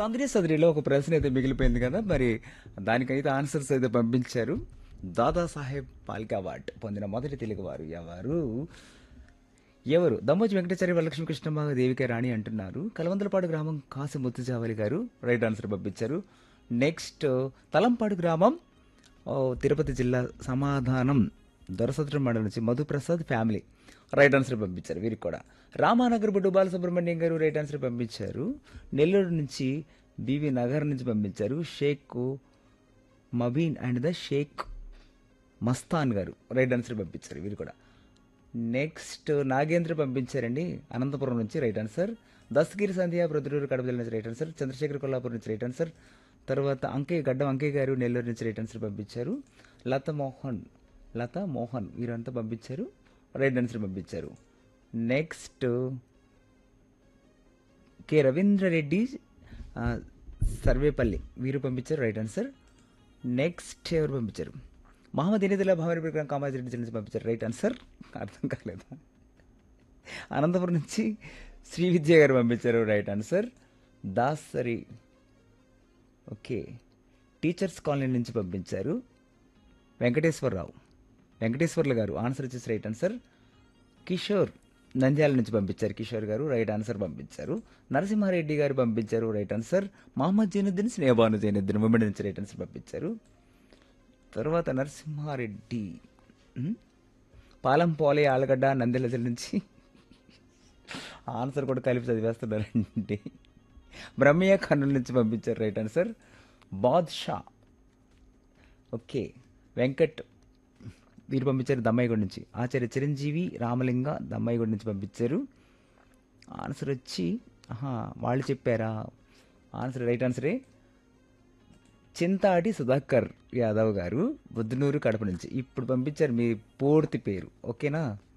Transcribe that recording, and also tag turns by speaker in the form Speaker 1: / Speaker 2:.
Speaker 1: సందడి సదరిలో ఒక ప్రశ్న అయితే మిగిలిపోయింది కదా మరి దానికైతే ఆన్సర్స్ అయితే పంపించారు దాదాసాహెబ్ పాల్కే అవార్డ్ పొందిన మొదటి తెలుగువారు ఎవరు ఎవరు దమ్మోజి వెంకటాచార్య వరలక్ష్మి కృష్ణమ్మ దేవిక రాణి అంటున్నారు కలవందలపాడు గ్రామం కాసి ముత్తుజావలి గారు రైట్ ఆన్సర్ పంపించారు నెక్స్ట్ తలంపాడు గ్రామం ఓ, తిరుపతి జిల్లా సమాధానం దొరసత్రం మండలం నుంచి మధుప్రసాద్ ఫ్యామిలీ రైట్ ఆన్సర్ పంపించారు వీరికి కూడా రామానగర్ బుడ్డు బాలసుబ్రహ్మణ్యం గారు రైట్ ఆన్సర్ పంపించారు నెల్లూరు నుంచి బీవీ నగర్ నుంచి పంపించారు షేక్ మబీన్ అండ్ ద షేక్ మస్తాన్ గారు రైట్ ఆన్సర్ పంపించారు వీరు కూడా నెక్స్ట్ నాగేంద్ర పంపించారండి అనంతపురం నుంచి రైట్ ఆన్సర్ దస్తగిరి సంధ్య ప్రొద్దుటూరు కడప జిల్లా నుంచి రైట్ ఆన్సర్ చంద్రశేఖర్ కొల్లాపూర్ నుంచి రైట్ ఆన్సర్ తర్వాత అంకే గడ్డం అంకే గారు నెల్లూరు నుంచి రైట్ ఆన్సర్ పంపించారు లత మోహన్ లత మోహన్ వీరంతా పంపించారు రైట్ ఆన్సర్ పంపించారు నెక్స్ట్ కె రవీంద్రరెడ్డి ఆ, సర్వేపల్లి వీరు పంపించారు రైట్ ఆన్సర్ నెక్స్ట్ ఎవరు పంపించారు మహమ్మద్ ఎనిదిల్లా భావన ప్రకారం కామాజీ రెడ్డి జిల్లా నుంచి పంపించారు రైట్ ఆన్సర్ అర్థం కాలేదా అనంతపురం నుంచి శ్రీ విద్య గారు పంపించారు right answer Dasari okay teachers colony నుంచి పంపించారు వెంకటేశ్వరరావు వెంకటేశ్వర్లు గారు ఆన్సర్ వచ్చేసి రైట్ ఆన్సర్ కిషోర్ నంద్యాల నుంచి పంపించారు కిషోర్ గారు రైట్ ఆన్సర్ పంపించారు నరసింహారెడ్డి గారు పంపించారు రైట్ ఆన్సర్ మహమ్మద్ జైనుద్దీన్ స్నేహబాను జైనుద్దీన్ ఉమ్మడి నుంచి రైట్ ఆన్సర్ పంపించారు తర్వాత నరసింహారెడ్డి ఉమ్, పాలం పోలే ఆలగడ్డ నంద్యాల జిల్లా నుంచి ఆన్సర్ కూడా కలిపి చదివేస్తున్నారండి బ్రహ్మయ్య కర్నూలు నుంచి పంపించారు right answer Badsha okay Venkat వీరు పంపించారు దమ్మాయిగూడ నుంచి ఆచార్య చిరంజీవి రామలింగ దమ్మాయిగూడ నుంచి పంపించారు ఆన్సర్ వచ్చి ఆహా వాళ్ళు చెప్పారా ఆన్సర్ రైట్ ఆన్సరే చింతాడి సుధాకర్ యాదవ్ గారు బుద్ధనూరు కడప నుంచి ఇప్పుడు పంపించారు మీ పూర్తి పేరు ఓకేనా